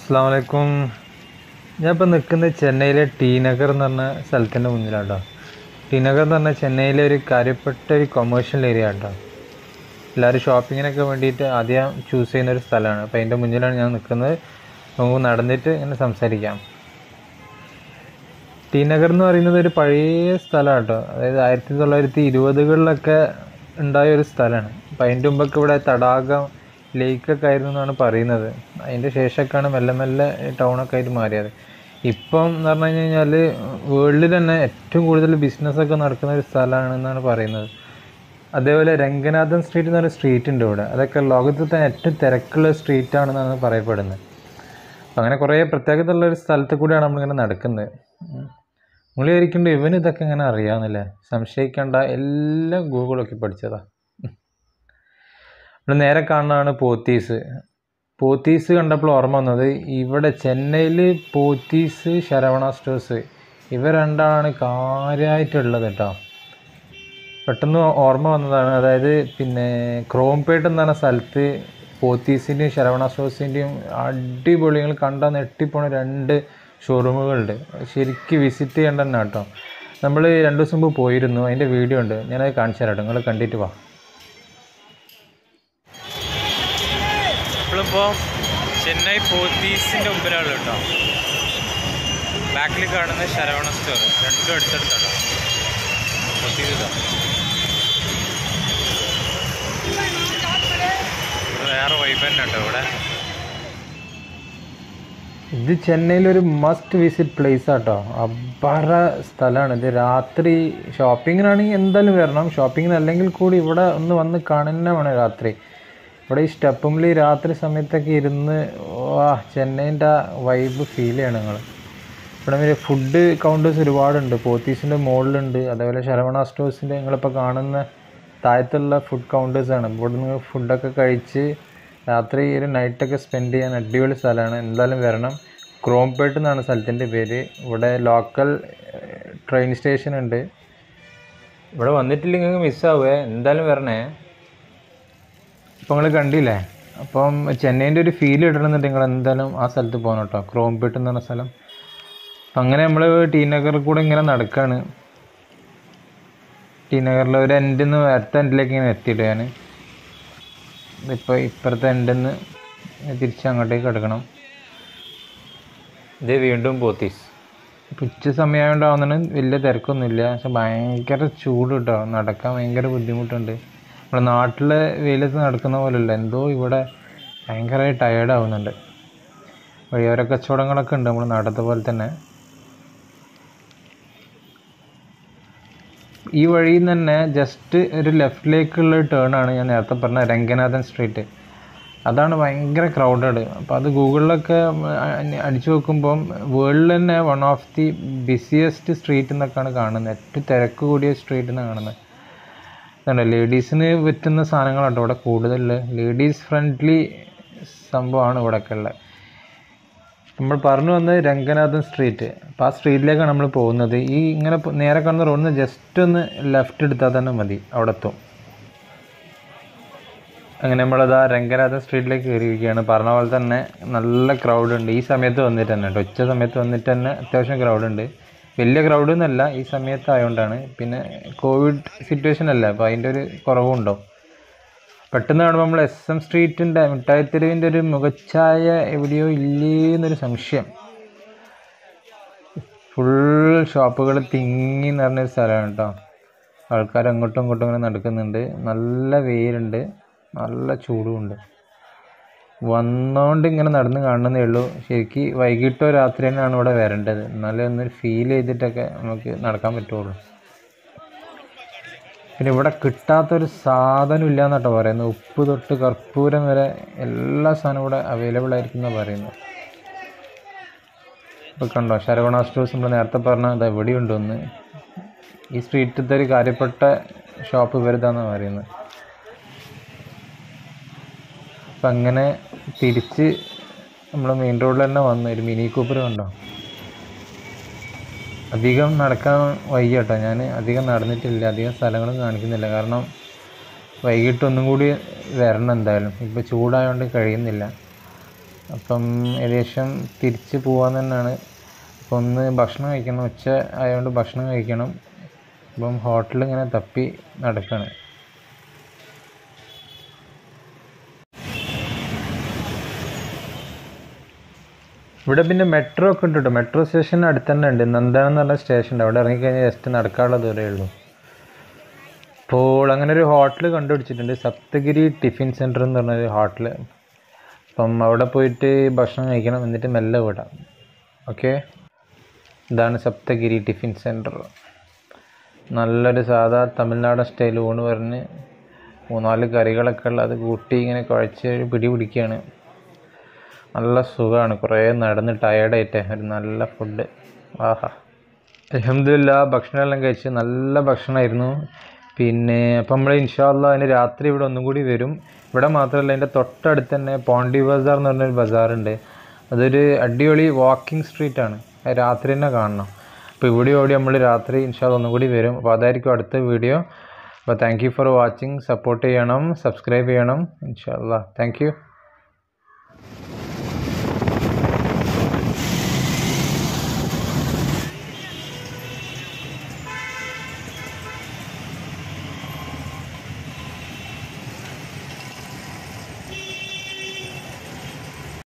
അസ്സാം വലൈക്കും ഞാൻ ഇപ്പോൾ നിൽക്കുന്നത് ചെന്നൈയിലെ ടി നഗർ എന്ന് പറഞ്ഞ സ്ഥലത്തിൻ്റെ മുന്നിലാണ് കേട്ടോ ടി നഗർ എന്ന് പറഞ്ഞാൽ ചെന്നൈയിലെ ഒരു കാര്യപ്പെട്ട ഒരു കൊമേഴ്ഷ്യൽ ഏരിയ കേട്ടോ എല്ലാവരും ഷോപ്പിങ്ങിനൊക്കെ വേണ്ടിയിട്ട് ആദ്യം ചൂസ് ചെയ്യുന്ന ഒരു സ്ഥലമാണ് അപ്പോൾ അതിൻ്റെ മുന്നിലാണ് ഞാൻ നിൽക്കുന്നത് നമുക്ക് നടന്നിട്ട് ഇങ്ങനെ സംസാരിക്കാം ടി നഗർ എന്ന് പറയുന്നത് ഒരു പഴയ സ്ഥലമാണ് കേട്ടോ അതായത് ആയിരത്തി തൊള്ളായിരത്തി ഇരുപതുകളിലൊക്കെ ഉണ്ടായ ഒരു സ്ഥലമാണ് അപ്പം അതിൻ്റെ മുമ്പൊക്കെ ഇവിടെ തടാകം ലേക്കൊക്കെ ആയിരുന്നു എന്നാണ് പറയുന്നത് അതിൻ്റെ ശേഷമൊക്കെയാണ് മെല്ലെ മെല്ലെ ടൗണൊക്കെ ആയിട്ട് മാറിയത് ഇപ്പം എന്ന് പറഞ്ഞു കഴിഞ്ഞാൽ വേൾഡിൽ തന്നെ ഏറ്റവും കൂടുതൽ ബിസിനസ്സൊക്കെ നടക്കുന്ന ഒരു സ്ഥലമാണെന്നാണ് പറയുന്നത് അതേപോലെ രംഗനാഥൻ സ്ട്രീറ്റ് എന്ന് പറഞ്ഞ സ്ട്രീറ്റ് ഉണ്ട് ഇവിടെ അതൊക്കെ ലോകത്തിൽ തന്നെ ഏറ്റവും തിരക്കുള്ള സ്ട്രീറ്റ് ആണെന്നാണ് പറയപ്പെടുന്നത് അപ്പം അങ്ങനെ കുറേ പ്രത്യേകത ഉള്ള ഒരു സ്ഥലത്ത് കൂടിയാണ് നമ്മളിങ്ങനെ നടക്കുന്നത് നിങ്ങൾ വിചാരിക്കുന്നുണ്ട് ഇവന് ഇതൊക്കെ ഇങ്ങനെ അറിയാമെന്നല്ലേ സംശയിക്കേണ്ട എല്ലാം ഗൂഗിളൊക്കെ പഠിച്ചതാ ഇവിടെ നേരെ കാണുന്നതാണ് പോത്തീസ് പോത്തീസ് കണ്ടപ്പോൾ ഓർമ്മ വന്നത് ഇവിടെ ചെന്നൈയിൽ പോത്തീസ് ശരവണ സ്റ്റോഴ്സ് ഇവ രണ്ടാണ് കാര്യമായിട്ടുള്ളത് കേട്ടോ പെട്ടെന്ന് ഓർമ്മ വന്നതാണ് അതായത് പിന്നെ ക്രോംപേട്ട് എന്ന് പറഞ്ഞ സ്ഥലത്ത് പോത്തീസിൻ്റെയും ശരവണ സ്റ്റോഴ്സിൻ്റെയും അടിപൊളി നിങ്ങൾ കണ്ടാൽ നെട്ടിപ്പോണ രണ്ട് ഷോറൂമുകളുണ്ട് ശരിക്കും വിസിറ്റ് ചെയ്യേണ്ട തന്നെ കേട്ടോ നമ്മൾ രണ്ട് ദിവസം മുമ്പ് പോയിരുന്നു അതിൻ്റെ വീഡിയോ ഉണ്ട് ഞാനത് കാണിച്ചു തരാം കേട്ടോ നിങ്ങൾ കണ്ടിട്ട് വാ നമ്മളിപ്പോൾ ചെന്നൈ പോത്തീസിൻ്റെ മുമ്പിലാണ് കേട്ടോ ബാക്കിൽ കാണുന്ന ശരവണ സ്റ്റോർ രണ്ടും അടുത്തടുത്താണ് പോത്തീസ് ഇതാ. ഇവിടെ വേറെ വൈബ് തന്നെ ഉണ്ടോ ഇവിടെ ഇത് ചെന്നൈയിലൊരു മസ്റ്റ് വിസിറ്റ് പ്ലേസ് ആട്ടോ അപാര സ്ഥലമാണ് ഇത് രാത്രി ഷോപ്പിങ്ങിനാണെങ്കിൽ എന്തായാലും വരണം ഷോപ്പിങ്ങിന് അല്ലെങ്കിൽ കൂടി ഇവിടെ ഒന്ന് വന്ന് കാണുന്ന വേണം രാത്രി ഇവിടെ ഈ സ്റ്റെപ്പുമ്പിൽ രാത്രി സമയത്തൊക്കെ ഇരുന്ന് വാ ചെന്നൈൻ്റെ വൈബ് ഫീൽ ചെയ്യണം നിങ്ങൾ ഇവിടെ ഒരു ഫുഡ് കൗണ്ടേഴ്സ് ഒരുപാടുണ്ട് പോത്തീസിൻ്റെ മുകളിലുണ്ട് അതേപോലെ ശരവണ സ്റ്റോഴ്സിൻ്റെ നിങ്ങളിപ്പോൾ കാണുന്ന താഴത്തുള്ള ഫുഡ് കൗണ്ടേഴ്സാണ് ഇവിടെ നിന്ന് ഫുഡൊക്കെ കഴിച്ച് രാത്രി ഒരു നൈറ്റൊക്കെ സ്പെൻഡ് ചെയ്യാൻ അടിപൊളി സ്ഥലമാണ് എന്തായാലും വരണം ക്രോംപേട്ട് എന്നാണ് സ്ഥലത്തിൻ്റെ പേര് ഇവിടെ ലോക്കൽ ട്രെയിൻ സ്റ്റേഷൻ ഉണ്ട് ഇവിടെ വന്നിട്ടില്ലെങ്കിൽ മിസ്സാവേ എന്തായാലും വരണേ ഇപ്പോൾ നിങ്ങൾ കണ്ടില്ലേ അപ്പം ചെന്നൈൻ്റെ ഒരു ഫീൽ ഇടണമെന്നുണ്ടെങ്കിൽ നിങ്ങൾ എന്തായാലും ആ സ്ഥലത്ത് പോകണം കേട്ടോ ക്രോംപേട്ട് എന്ന് പറഞ്ഞ സ്ഥലം അപ്പം അങ്ങനെ നമ്മൾ ടി നഗറിൽ കൂടെ ഇങ്ങനെ നടക്കുകയാണ് ടി നഗറിലെ ഒരു എൻഡിൽ നിന്ന് അടുത്ത എൻഡിലേക്ക് ഇങ്ങനെ എത്തിയിട്ട് ഞാൻ ഇതിപ്പോൾ ഇപ്പുറത്തെ എൻഡിൽ നിന്ന് തിരിച്ച് അങ്ങോട്ടേക്ക് കിടക്കണം ഇത് വീണ്ടും പോത്തീസ് ഇപ്പം ഉച്ച സമയമായതുകൊണ്ടാവുന്നതിന് വലിയ തിരക്കൊന്നുമില്ല പക്ഷെ ഭയങ്കര ചൂട് കേട്ടോ നടക്കാൻ ഭയങ്കര ബുദ്ധിമുട്ടുണ്ട് നമ്മുടെ നാട്ടിലെ വെയിലത്ത് നടക്കുന്ന പോലെയല്ല എന്തോ ഇവിടെ ഭയങ്കരമായി ടയേർഡ് ആവുന്നുണ്ട് വഴിയോര കച്ചവടങ്ങളൊക്കെ ഉണ്ട് നമ്മൾ നാട്ടത്തെ പോലെ തന്നെ ഈ വഴിയിൽ നിന്ന് തന്നെ ജസ്റ്റ് ഒരു ലെഫ്റ്റിലേക്കുള്ള ടേൺ ആണ് ഞാൻ നേരത്തെ പറഞ്ഞ രംഗനാഥൻ സ്ട്രീറ്റ് അതാണ് ഭയങ്കര ക്രൗഡഡ് അപ്പോൾ അത് ഗൂഗിളിലൊക്കെ അടിച്ചു നോക്കുമ്പം വേൾഡിൽ തന്നെ one of the busiest street എന്നൊക്കെയാണ് കാണുന്നത് ഏറ്റവും തിരക്ക് കൂടിയ സ്ട്രീറ്റ് എന്നാണ് കാണുന്നത് ഇതുണ്ട് ലേഡീസിന് പറ്റുന്ന സാധനങ്ങളാണ് ഇവിടെ കൂടുതൽ ലേഡീസ് ഫ്രണ്ട്ലി സംഭവമാണ് ഇവിടെയൊക്കെ ഉള്ളത് നമ്മൾ പറഞ്ഞു വന്നത് രംഗനാഥൻ സ്ട്രീറ്റ് അപ്പോൾ ആ സ്ട്രീറ്റിലേക്കാണ് നമ്മൾ പോകുന്നത് ഈ ഇങ്ങനെ പോ- നേരെ കാണുന്ന റോഡിൽ നിന്ന് ജസ്റ്റ് ഒന്ന് ലെഫ്റ്റ് എടുത്താൽ തന്നെ മതി അവിടെ എത്തും അങ്ങനെ നമ്മളത് ആ രംഗനാഥൻ സ്ട്രീറ്റിലേക്ക് കയറിയിരിക്കുകയാണ് പറഞ്ഞ പോലെ തന്നെ നല്ല ക്രൗഡ് ഉണ്ട് ഈ സമയത്ത് വന്നിട്ട് തന്നെ കേട്ടോ ഉച്ച സമയത്ത് വന്നിട്ട് തന്നെ അത്യാവശ്യം ക്രൗഡ് ഉണ്ട് വലിയ ക്രൗഡ് എന്നല്ല ഈ സമയത്ത് ആയതുകൊണ്ടാണ് പിന്നെ കോവിഡ് സിറ്റുവേഷൻ അല്ല അപ്പോൾ അതിൻ്റെ ഒരു കുറവുണ്ടാവും പെട്ടെന്ന് കാണുമ്പോൾ നമ്മൾ എസ് എം സ്ട്രീറ്റിൻ്റെ മിഠായിത്തെരുവിൻ്റെ ഒരു മുഖച്ഛായ എവിടെയോ ഇല്ലേ എന്നൊരു സംശയം ഫുൾ ഷോപ്പുകൾ തിങ്ങി നിറഞ്ഞൊരു സ്ഥലമാണ് കേട്ടോ ആൾക്കാർ അങ്ങോട്ടും ഇങ്ങോട്ടും ഇങ്ങനെ നടക്കുന്നുണ്ട് നല്ല വെയിലുണ്ട് നല്ല ചൂടുമുണ്ട് വന്നോണ്ട് ഇങ്ങനെ നടന്ന് കാണുന്നതേ ഉള്ളൂ ശരിക്ക് വൈകിട്ടോ രാത്രി തന്നെയാണ് ഇവിടെ വരേണ്ടത് എന്നാലേ ഒന്ന് ഫീൽ ചെയ്തിട്ടൊക്കെ നമുക്ക് നടക്കാൻ പറ്റുള്ളൂ പിന്നെ ഇവിടെ കിട്ടാത്തൊരു സാധനം ഇല്ല എന്നാട്ടോ പറയുന്നത് ഉപ്പ് തൊട്ട് കർപ്പൂരം വരെ എല്ലാ സാധനവും ഇവിടെ അവൈലബിൾ ആയിരിക്കും എന്നാണ് പറയുന്നത് ഇപ്പോൾ കണ്ടോ ശരവണ സ്റ്റോഴ്സ് നമ്മൾ നേരത്തെ പറഞ്ഞ അത് എവിടെയുണ്ട് ഒന്ന് ഈ സ്ട്രീറ്റിലത്തെ ഒരു കാര്യപ്പെട്ട ഷോപ്പ് ഇവരിതാന്നാണ് പറയുന്നത് അപ്പം അങ്ങനെ തിരിച്ച് നമ്മൾ മെയിൻ റോഡിൽ തന്നെ വന്നു ഒരു മിനി കൂപ്പർ കണ്ടോ അധികം നടക്കാൻ വയ്യ കേട്ടോ ഞാൻ അധികം നടന്നിട്ടില്ല അധികം സ്ഥലങ്ങളും കാണിക്കുന്നില്ല കാരണം വൈകിട്ട് ഒന്നും കൂടി വരണം എന്തായാലും ഇപ്പോൾ ചൂടായതുകൊണ്ട് കഴിയുന്നില്ല അപ്പം ഏകദേശം തിരിച്ച് പോകാൻ തന്നെയാണ് അപ്പോൾ ഒന്ന് ഭക്ഷണം കഴിക്കണം ഉച്ച ആയതുകൊണ്ട് ഭക്ഷണം കഴിക്കണം അപ്പം ഹോട്ടൽ ഇങ്ങനെ തപ്പി നടക്കുകയാണ് ഇവിടെ പിന്നെ മെട്രോ ഒക്കെ ഉണ്ട് കേട്ടോ മെട്രോ സ്റ്റേഷൻ അടുത്ത് തന്നെ ഉണ്ട് നന്ദനം എന്ന് പറഞ്ഞ സ്റ്റേഷൻ ഉണ്ട് അവിടെ ഇറങ്ങിക്കഴിഞ്ഞാൽ ജസ്റ്റ് നടക്കാനുള്ള ദൂരമേ ഉള്ളൂ അപ്പോൾ അങ്ങനെ ഒരു ഹോട്ടൽ കണ്ടുപിടിച്ചിട്ടുണ്ട് സപ്തഗിരി ടിഫിൻ സെൻറ്റർ എന്ന് പറഞ്ഞൊരു ഹോട്ടൽ അപ്പം അവിടെ പോയിട്ട് ഭക്ഷണം കഴിക്കണം എന്നിട്ട് മെല്ലെ വിടാം ഓക്കെ ഇതാണ് സപ്തഗിരി ടിഫിൻ സെൻറ്റർ നല്ലൊരു സാധാ തമിഴ്നാടൻ സ്റ്റൈൽ ഊണ് പറഞ്ഞ് മൂന്നാല് കറികളൊക്കെ ഉള്ള അത് കൂട്ടി ഇങ്ങനെ കുഴച്ച് ഒരു പിടി പിടിക്കുകയാണ് നല്ല സുഖമാണ് കുറേ നടന്ന് ടയേർഡായിട്ടേ ഒരു നല്ല ഫുഡ് ആഹാ അലഹമില്ല ഭക്ഷണമെല്ലാം കഴിച്ച് നല്ല ഭക്ഷണമായിരുന്നു പിന്നെ അപ്പം നമ്മൾ ഇൻഷാല്ല അതിന് രാത്രി ഇവിടെ ഒന്നും കൂടി വരും ഇവിടെ മാത്രമല്ല അതിൻ്റെ തൊട്ടടുത്ത് തന്നെ പോണ്ടി ബസാർ എന്ന് പറഞ്ഞൊരു ബസാറുണ്ട് അതൊരു അടിപൊളി വാക്കിംഗ് സ്ട്രീറ്റ് ആണ് അത് രാത്രി തന്നെ കാണണം അപ്പോൾ ഇവിടെ ഓടി നമ്മൾ രാത്രി ഇൻഷാല്ല ഒന്നും കൂടി വരും അപ്പോൾ അതായിരിക്കും അടുത്ത വീഡിയോ അപ്പോൾ thank you for watching support ചെയ്യണം സബ്സ്ക്രൈബ് ചെയ്യണം ഇൻഷാല്ല താങ്ക് യു